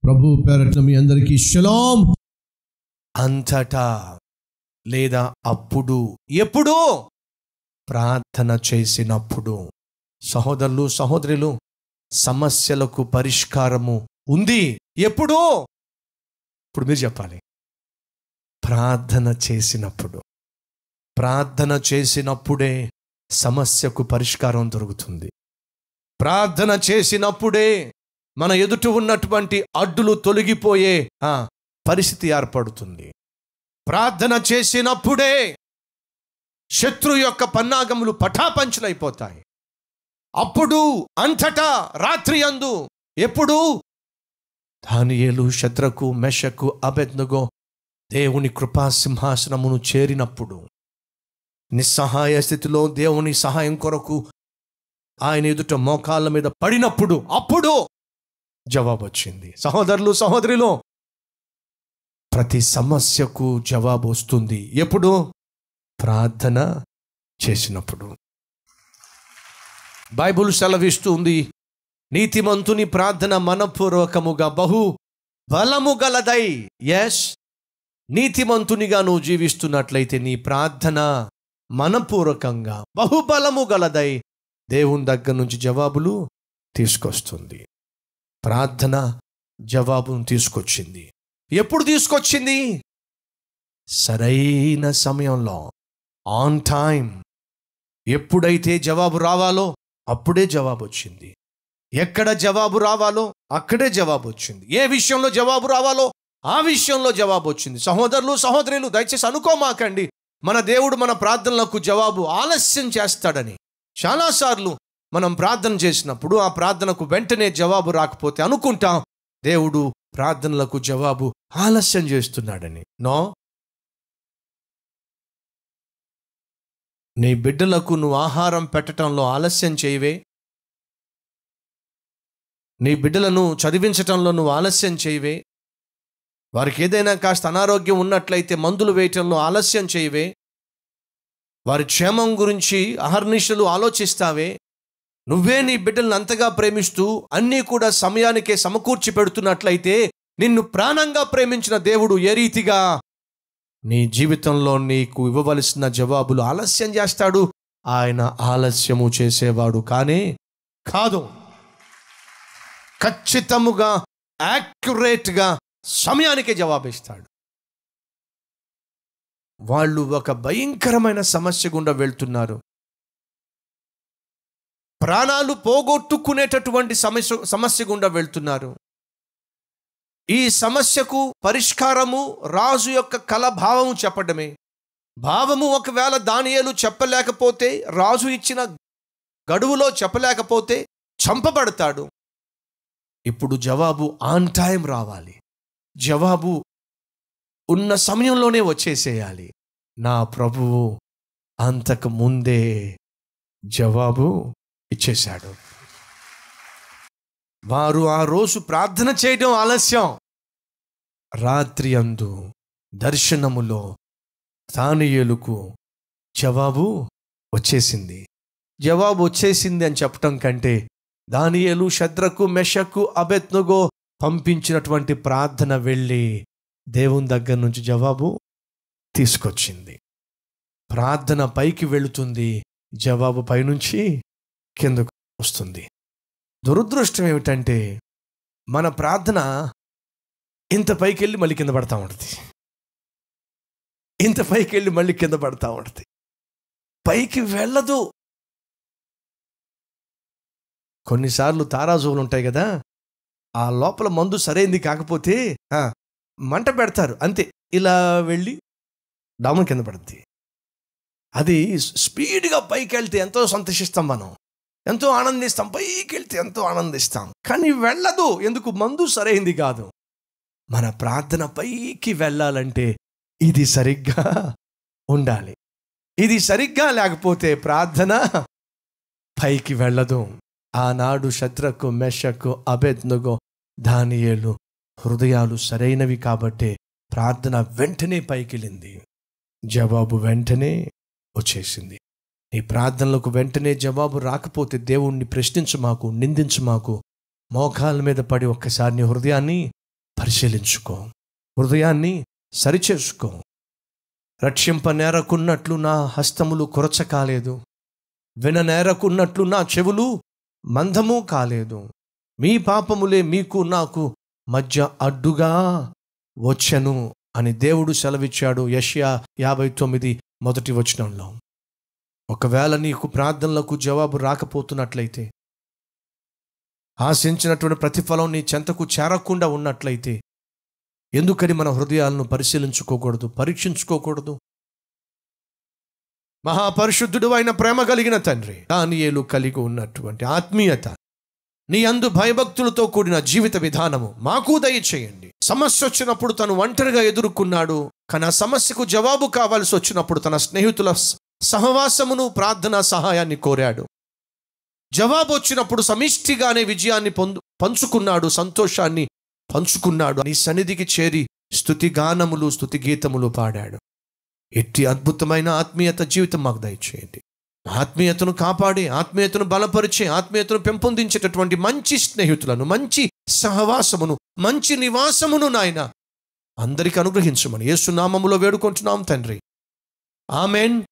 ప్రభు పేరట్ల మీ అందరికీ షలాం అంతటా లేదా అప్పుడు ఎప్పుడు ప్రార్థన చేసినప్పుడు సహోదరులు సహోదరులు సమస్యలకు పరిష్కారము ఉంది ఎప్పుడు ఇప్పుడు మీరు చెప్పాలి ప్రార్థన చేసినప్పుడు ప్రార్థన చేసినప్పుడే సమస్యకు పరిష్కారం దొరుకుతుంది ప్రార్థన చేసినప్పుడే మన ఎదుట ఉన్నటువంటి అడ్డులు తొలగిపోయే ఆ, పరిస్థితి ఏర్పడుతుంది ప్రార్థన చేసినప్పుడే శత్రు యొక్క పన్నాగములు పటాపంచులైపోతాయి అప్పుడు అంతటా రాత్రి అందు ఎప్పుడు దానియేలు శత్రకు మెషకు అబెద్నగో దేవుని కృపా సింహాసనమును చేరినప్పుడు నిస్సహాయ స్థితిలో దేవుని సహాయం కొరకు ఆయన ఎదుట మోకాళ్ళ మీద పడినప్పుడు అప్పుడు జవాబు వచ్చింది సహోదరులు సహోదరులు ప్రతి సమస్యకు జవాబు వస్తుంది ఎప్పుడు ప్రార్థన చేసినప్పుడు బైబుల్ సెలవిస్తుంది నీతిమంతుని ప్రార్థన మనపూర్వకముగా బహు బలము గలదై ఎస్ నీతిమంతునిగా నువ్వు జీవిస్తున్నట్లయితే నీ ప్రార్థన మనపూర్వకంగా బహుబలము గలదై దేవుని దగ్గర నుంచి జవాబులు తీసుకొస్తుంది ప్రార్థన జవాబును తీసుకొచ్చింది ఎప్పుడు తీసుకొచ్చింది సరైన సమయంలో ఆన్ టైం ఎప్పుడైతే జవాబు రావాలో అప్పుడే జవాబు వచ్చింది ఎక్కడ జవాబు రావాలో అక్కడే జవాబు వచ్చింది ఏ విషయంలో జవాబు రావాలో ఆ విషయంలో జవాబు వచ్చింది సహోదరులు సహోదరులు దయచేసి అనుకోమాకండి మన దేవుడు మన ప్రార్థనలకు జవాబు ఆలస్యం చేస్తాడని చాలాసార్లు మనం ప్రార్థన చేసినప్పుడు ఆ ప్రార్థనకు వెంటనే జవాబు రాకపోతే అనుకుంటాం దేవుడు ప్రార్థనలకు జవాబు ఆలస్యం చేస్తున్నాడని నో నీ బిడ్డలకు నువ్వు ఆహారం పెట్టడంలో ఆలస్యం చేయవే నీ బిడ్డలను చదివించటంలో నువ్వు ఆలస్యం చేయవే వారికి ఏదైనా కాస్త అనారోగ్యం ఉన్నట్లయితే మందులు వేయటంలో ఆలస్యం చేయవే వారి క్షేమం గురించి అహర్నిశలు ఆలోచిస్తావే నువ్వే నీ బిడ్డలను అంతగా ప్రేమిస్తూ అన్నీ కూడా సమయానికే సమకూర్చి పెడుతున్నట్లయితే నిన్ను ప్రాణంగా ప్రేమించిన దేవుడు ఏ రీతిగా నీ జీవితంలో నీకు ఇవ్వవలసిన జవాబులు ఆలస్యం చేస్తాడు ఆయన ఆలస్యము చేసేవాడు కానే కాదు ఖచ్చితముగా యాక్యురేట్గా సమయానికే జవాబిస్తాడు వాళ్ళు ఒక భయంకరమైన సమస్య గుండా వెళ్తున్నారు ప్రాణాలు పోగొట్టుకునేటటువంటి సమస్య సమస్య గుండా వెళ్తున్నారు ఈ సమస్యకు పరిష్కారము రాజు యొక్క కల భావము చెప్పడమే భావము ఒకవేళ దానియేలు చెప్పలేకపోతే రాజు ఇచ్చిన గడువులో చెప్పలేకపోతే చంపబడతాడు ఇప్పుడు జవాబు ఆన్ టైం రావాలి జవాబు ఉన్న సమయంలోనే వచ్చేసేయాలి నా ప్రభువు అంతకు ముందే జవాబు ఇచ్చేశాడు వారు ఆ రోజు ప్రార్థన చేయడం ఆలస్యం రాత్రి అందు దర్శనములో తానియేలుకు జవాబు వచ్చేసింది జవాబు వచ్చేసింది అని చెప్పటం కంటే దానియేలు శద్రకు మెషకు అబెత్నుగో పంపించినటువంటి ప్రార్థన వెళ్ళి దేవుని దగ్గర నుంచి జవాబు తీసుకొచ్చింది ప్రార్థన పైకి వెళుతుంది జవాబు పైనుంచి కిందకు వస్తుంది దురదృష్టం ఏమిటంటే మన ప్రార్థన ఇంత పైకి వెళ్ళి మళ్ళీ కింద పడతా ఉంటుంది ఇంత పైకి వెళ్ళి మళ్ళీ కింద పడతా ఉంటుంది పైకి వెళ్ళదు కొన్నిసార్లు తారాజువులు ఉంటాయి కదా ఆ లోపల మందు సరైంది కాకపోతే ఆ, మంట పెడతారు అంతే ఇలా వెళ్ళి డామును కింద పడుద్ది అది స్పీడ్గా పైకి వెళ్తే ఎంతో సంతోషిస్తాం మనం ఎంతో ఆనందిస్తాం పైకి వెళ్తే ఎంతో ఆనందిస్తాం కానీ వెళ్ళదు ఎందుకు మందు సరైంది కాదు మన ప్రార్థన పైకి వెళ్ళాలంటే ఇది సరిగ్గా ఉండాలి ఇది సరిగ్గా లేకపోతే ప్రార్థన పైకి వెళ్ళదు ఆనాడు శత్రకు మెషకు అభెజ్ఞగో దానియేలు హృదయాలు సరైనవి కాబట్టే ప్రార్థన వెంటనే పైకిలింది జవాబు వెంటనే వచ్చేసింది నీ ప్రార్థనలకు వెంటనే జవాబు రాకపోతే దేవుణ్ణి ప్రశ్నించు మాకు నిందించు మాకు మోకాల మీద పడి ఒక్కసారి నీ హృదయాన్ని పరిశీలించుకో హృదయాన్ని సరిచేసుకో రక్షింప నేరకున్నట్లు నా హస్తములు కొరచ కాలేదు విన నేరకున్నట్లు నా చెవులు మందము కాలేదు మీ పాపములే మీకు నాకు మధ్య అడ్డుగా వచ్చెను అని దేవుడు సెలవిచ్చాడు యష్యా యాభై తొమ్మిది మొదటి వచనంలో ఒకవేళ నీకు ప్రార్థనలకు జవాబు రాకపోతున్నట్లయితే ఆశించినటువంటి ప్రతిఫలం నీ చెంతకు చేరకుండా ఉన్నట్లయితే ఎందుకని మన హృదయాలను పరిశీలించుకోకూడదు పరీక్షించుకోకూడదు మహాపరిశుద్ధుడు అయిన ప్రేమ కలిగిన తండ్రి దానియేలు కలిగి ఉన్నటువంటి ఆత్మీయత నీ అందు భయభక్తులతో కూడిన జీవిత విధానము మాకు దయచేయండి సమస్య వచ్చినప్పుడు తను ఒంటరిగా ఎదుర్కొన్నాడు కానీ ఆ సమస్యకు జవాబు కావాల్సి వచ్చినప్పుడు తన స్నేహితుల స- సహవాసమును ప్రార్థనా సహాయాన్ని కోరాడు జవాబు వచ్చినప్పుడు సమిష్టిగానే విజయాన్ని పొందు పంచుకున్నాడు సంతోషాన్ని పంచుకున్నాడు నీ సన్నిధికి చేరి స్థుతి గానములు స్థుతి గీతములు పాడాడు ఎట్టి అద్భుతమైన ఆత్మీయత జీవితం మాకు దయచేయండి ఆత్మీయతను కాపాడి ఆత్మీయతను బలపరిచే ఆత్మీయతను పెంపొందించేటటువంటి మంచి స్నేహితులను మంచి సహవాసమును మంచి నివాసమును నాయన అందరికి అనుగ్రహించమని యేసునామములో వేడుకుంటున్నాం తండ్రి ఆమెన్